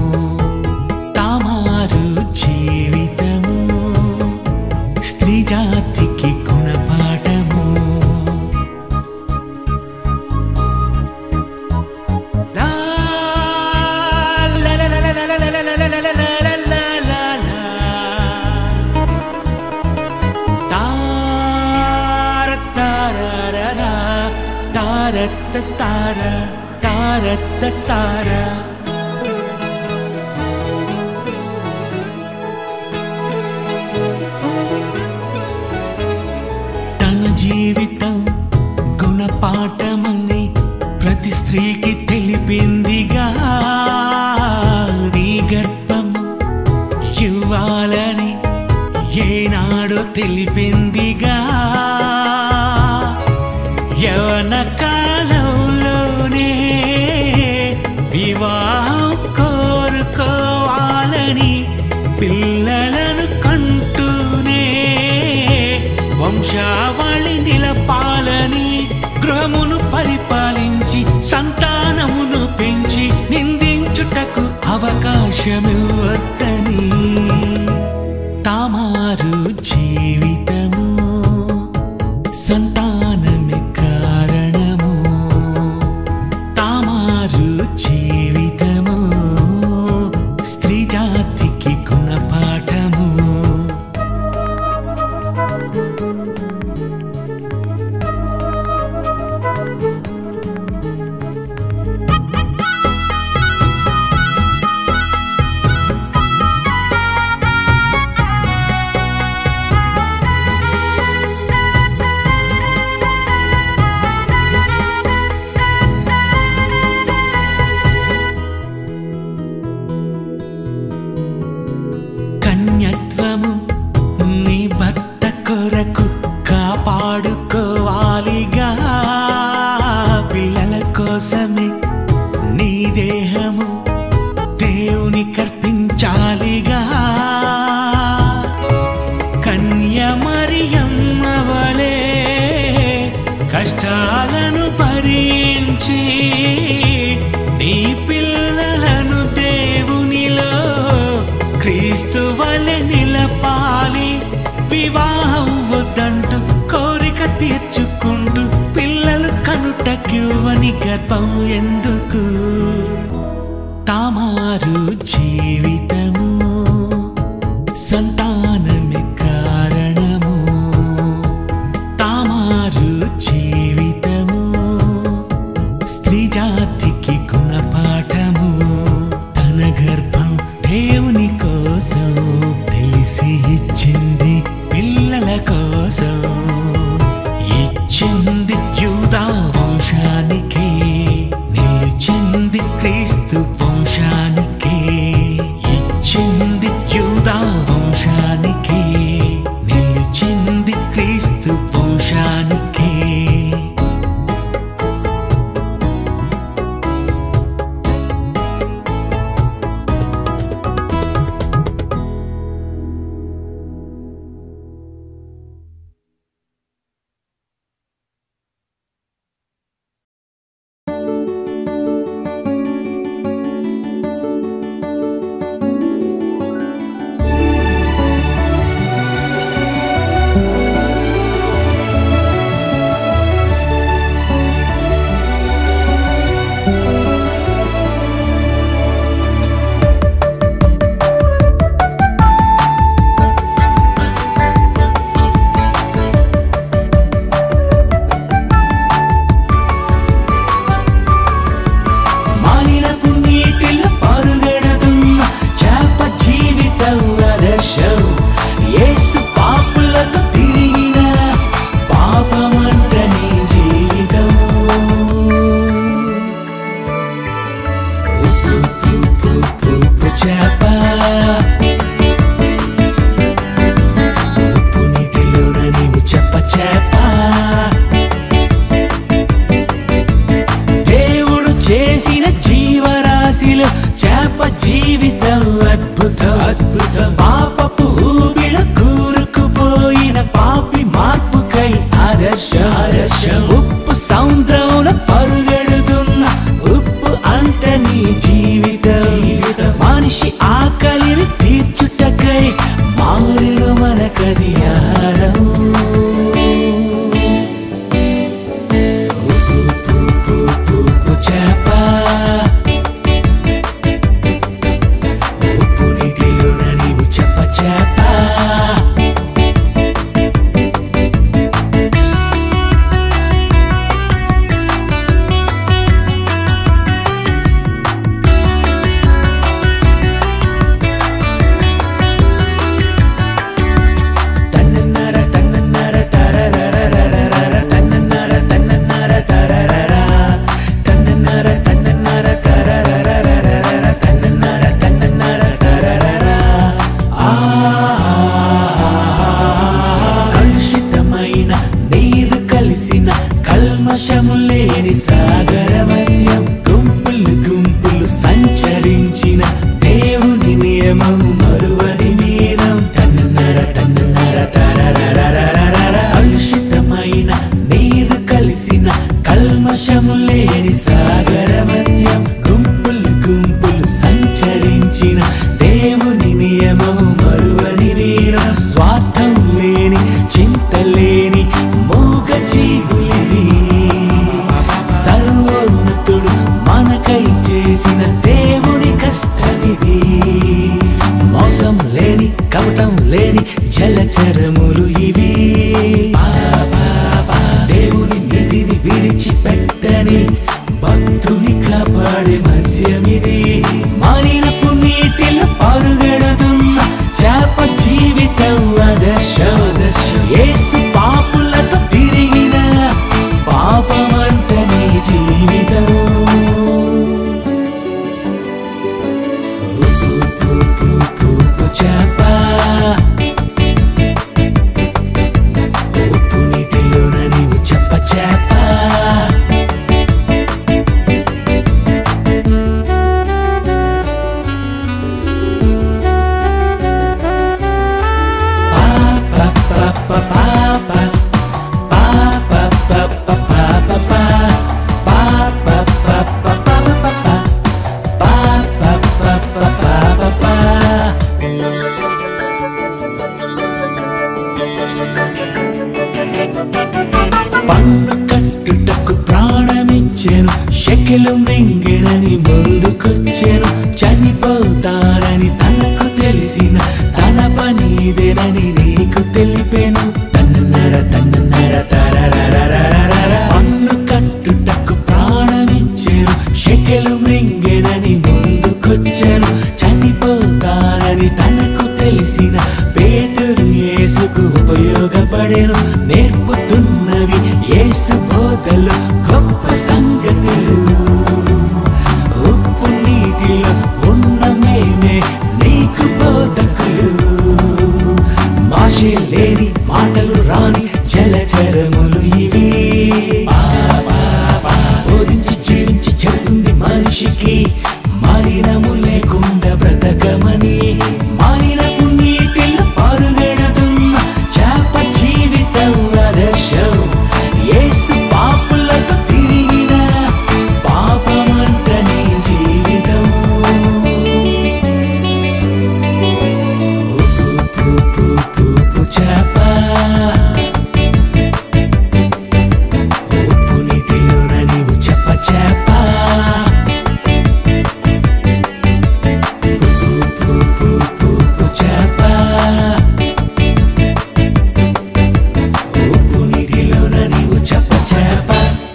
తామారు జీవితము స్త్రీ జాతికి గుణపాఠము లా లా లా లా లా లా లా లా లా లా లా లా లా లా లా. తార తారరరా, తారత్త తార తారత్త తార తన జీవితం గుణపాఠమని ప్రతి స్త్రీకి తెలిపిందిగా నీ గర్భము ఇవ్వాలని ఏనాడో తెలిపిందిగా యవన కాలంలోనే వంశావళి నిలపాలని గృహమును పరిపాలించి సంతానమును పెంచి నిందించుటకు అవకాశమివ్వద్దని తామారు జీవితము సంతానమే కారణము తామారు జీవితము స్త్రీ జాతికి గుణపాఠము కన్యత్వము నీ భర్త కొరకు కాపాడుకోవాలిగా పిల్లల కోసమే నీ దేహము దేవుని కర్పించాలిగా కన్య మరియమ్మ వలె కష్టాలను భరించి నీ పిల్లలను దేవునిలో క్రీస్తు వలె నిలపాలి వివాహం వద్దంటూ కోరిక తీర్చుకుంటూ పిల్లలు కనుటక్యువని గర్భం ఎందుకు తామారు జీవితము సంతానమే కారణము తామారు జీవితము స్త్రీ జాతికి గుణపాఠము తన గర్భం దేవుని కోసం తెలిసి ఇచ్చింది పిల్లల కోసం ఇచ్చింది యూదా వంశానికే నిలిచింది క్రీస్తు వంశానికే ఇచ్చింది యూదా వంశానికే నిలిచింది క్రీస్తు వంశానికే మాలినపు నీటిలో పరుగెడుతున్న చేప జీవితం ఆదర్శం యేసు పాపులకు తిరిగిన పాపమంట నీ జీవితం ఉప్పు, ఉప్పు, ఉప్పు, ఉప్పు చేప ఉప్పు నీటిలోన నీవు చెప్ప చేప దేవుడు చేసిన జీవరాశిలో చేప జీవితం అద్భుతం అద్భుతం పాపపు ఊబిలో కూరుకుపోయిన పాపి మార్పుకై ఆదర్శ ఆదర్శ ఉప్పు సముద్రంలో పరుగెడుతున్న ఉప్పు అంట నీ జీవితం జీవితం మనిషి ఆకలిని తీర్చుటకై మారిన మనకది ఆహారం ఉప్పు, ఉప్పు, ఉప్పు, ఉప్పు, ఉప్పు చేప ఉప్పు నీటిలోన నీవు చెప్ప చేప లేని జలచరములు ఇవి దేవుని నిధిని విడిచిపెట్టని భక్తుని కాపాడే మత్స్యమిది మారినపు నీటిలో పరుగెడుతున్న చేప జీవితం ఆదర్శం యేసు పాపులతో తిరిగిన పాపమంట నీ జీవితం ఉప్పు, ఉప్పు, ఉప్పు, ఉప్పు, ఉప్పు చేప ఉప్పు నీటిలోన నీవు చెప్ప చేప పన్ను కట్టుటకు ప్రాణమిచ్చాను శకెలు మింగినని ముందుకొచ్చాను చనిపోతారని తనకు తెలిసిన తన పనిదేనని నీకు తెలిపాను తన్నర తన్నర తరరరరరరర. పన్ను కట్టుటకు ప్రాణమిచ్చాను శకెలు మింగినని ముందుకొచ్చాను చనిపోతారని తనకు తెలిసిన పేదరు యేసుకు ఉపయోగపడేను నేర్పుతున్నవి యేసు బోధలు గొప్ప సంగతులు ఉప్పు నీటిలో ఉన్న మేమే నీకు బోధకులు మాషే లేని మాటలు రాని జలచరములు ఇవి బోధించి జీవించి చెబుతుంది మనిషికి మారినము లేకుండా బ్రతకమని మారినపు నీటిలో పరుగెడుతున్న చేప జీవితం ఆదర్శం యేసు పాపులతో తిరిగిన పాపమంట నీ జీవితం ఉప్పు, ఉప్పు, ఉప్పు, ఉప్పు, ఉప్పు చేప ఉప్పు నీటిలోన నీవు చెప్ప చేప ఉప్పు, ఉప్పు, ఉప్పు, ఉప్పు, ఉప్పు చేప ఉప్పు నీటిలోన నీవు చెప్ప చేప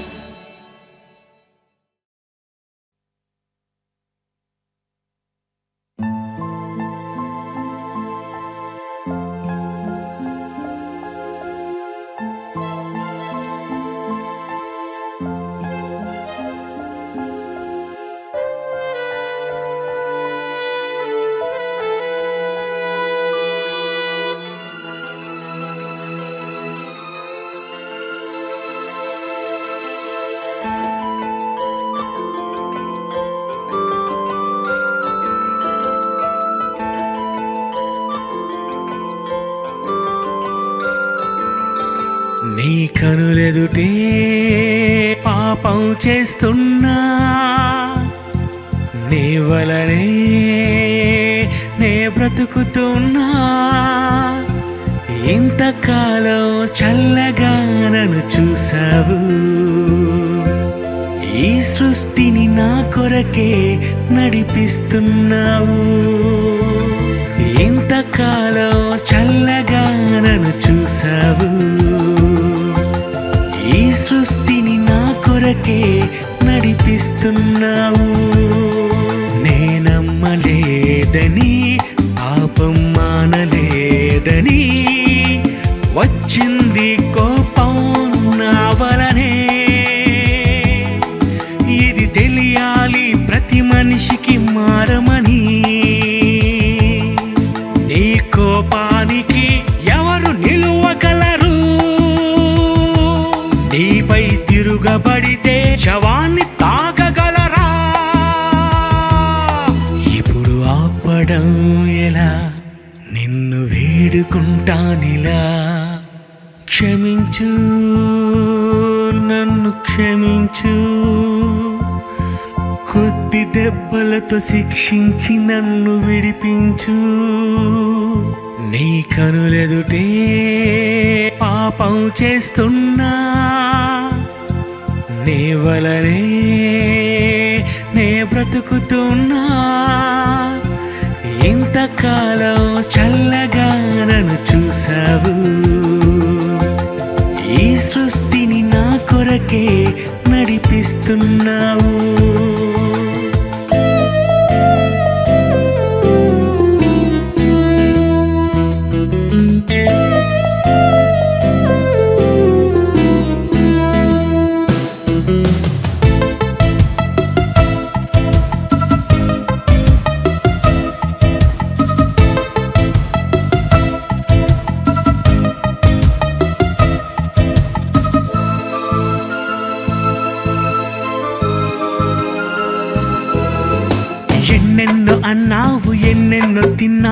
నీ కనులెదుటే పాపం చేస్తున్నా నీ వలనే నే బ్రతుకుతున్నా ఇంతకాలం చల్లగా నన్ను చూసావు ఈ సృష్టిని నా కొరకే నడిపిస్తున్నావు ఇంతకాలం చల్లగా నన్ను చూసావు ఈ సృష్టిని నా కొరకే నడిపిస్తున్నావు నేనమ్మలేదని పాపం మానలేదని వచ్చింది కోపం నా వలనే ఇది తెలియాలి ప్రతి మనిషికి మారమని నీ కోపానికి ఎవరు నిలువగలరు నీపై తిరుగబడితే శవాన్ని తాగగలరా ఇప్పుడు ఆపడం ఎలా నిన్ను వేడుకుంటానిలా క్షమించు నన్ను క్షమించు కొద్ది దెబ్బలతో శిక్షించి నన్ను విడిపించు నీ కనులెదుటే పాపం చేస్తున్నా నీ వలనే నే బ్రతుకుతున్నా ఇంతకాలం చల్లగా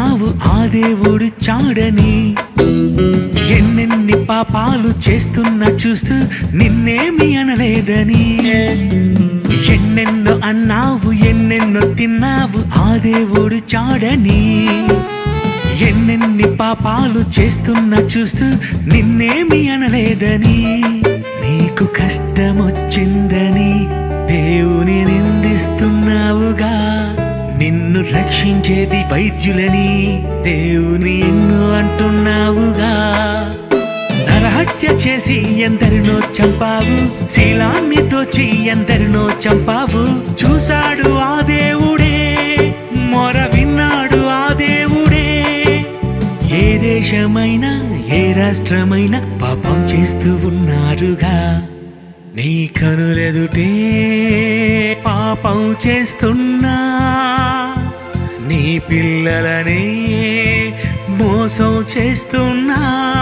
అనుకున్నావు ఆ దేవుడు చాడని ఎన్నెన్ని పాపాలు చేస్తున్నా చూస్తూ నిన్నేమి అనలేదని ఎన్నెన్నో అన్నావు ఎన్నెన్నో తిన్నావు ఆ దేవుడు చాడని ఎన్నెన్ని పాపాలు చేస్తున్నా చూస్తూ నిన్నేమి అనలేదని నీకు కష్టమొచ్చిందని దేవుని నిందిస్తున్నావుగా నిన్ను రక్షించేది వైద్యులని దేవుని ఎన్నో అంటున్నావుగా నరహత్య చేసి ఎందరినో చంపావు శీలాన్ని దోచి ఎందరినో చంపావు చూశాడు ఆ దేవుడే మొర విన్నాడు ఆ దేవుడే ఏ దేశమైనా ఏ రాష్ట్రమైనా పాపం చేస్తూ ఉన్నారుగా నీ కనులెదుటే పాపం చేస్తున్నా నీ పిల్లలనే మోసం చేస్తున్నా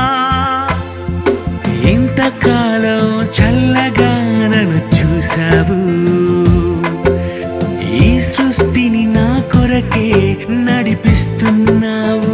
ఇంతకాలం చల్లగా నన్ను చూసావు ఈ సృష్టిని నా కొరకే నడిపిస్తున్నావు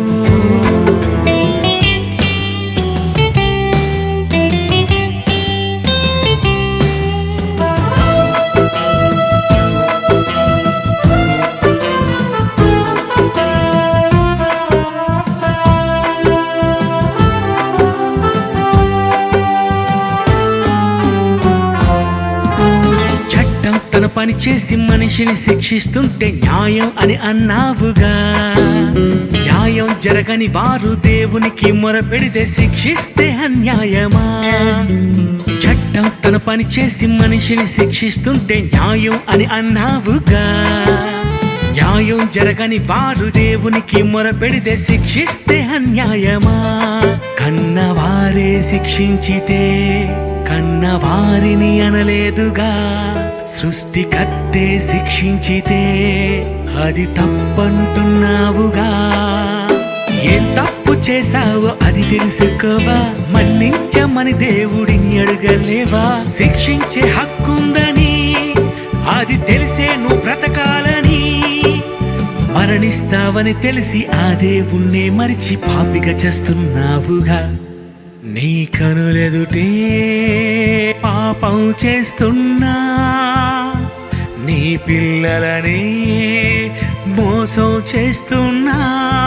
చట్టం తన పని చేసి మనిషిని శిక్షిస్తుంటే న్యాయం అని అన్నావుగా న్యాయం జరగని వారు దేవునికి మొరపెడితే శిక్షిస్తే అన్యాయమా చట్టం తన పని చేసి మనిషిని శిక్షిస్తుంటే న్యాయం అని అన్నావుగా న్యాయం జరగని వారు దేవునికి మొరపెడితే శిక్షిస్తే అన్యాయమా కన్నవారే శిక్షించితే కన్నవారిని అనలేదుగా సృష్టికర్తే శిక్షించితే అది తప్పంటున్నావుగా ఏం తప్పు చేశావో అది తెలుసుకోవా మన్నించమని దేవుడిని అడగలేవా శిక్షించే హక్కుందని అది తెలిసే నువ్వు బ్రతకాలని మరణిస్తావని తెలిసి ఆ దేవుణ్ణే మరిచి పాపిగా చేస్తున్నావుగా నీ కనులెదుటే పాపం చేస్తున్నా నీ పిల్లలనే మోసం చేస్తున్నా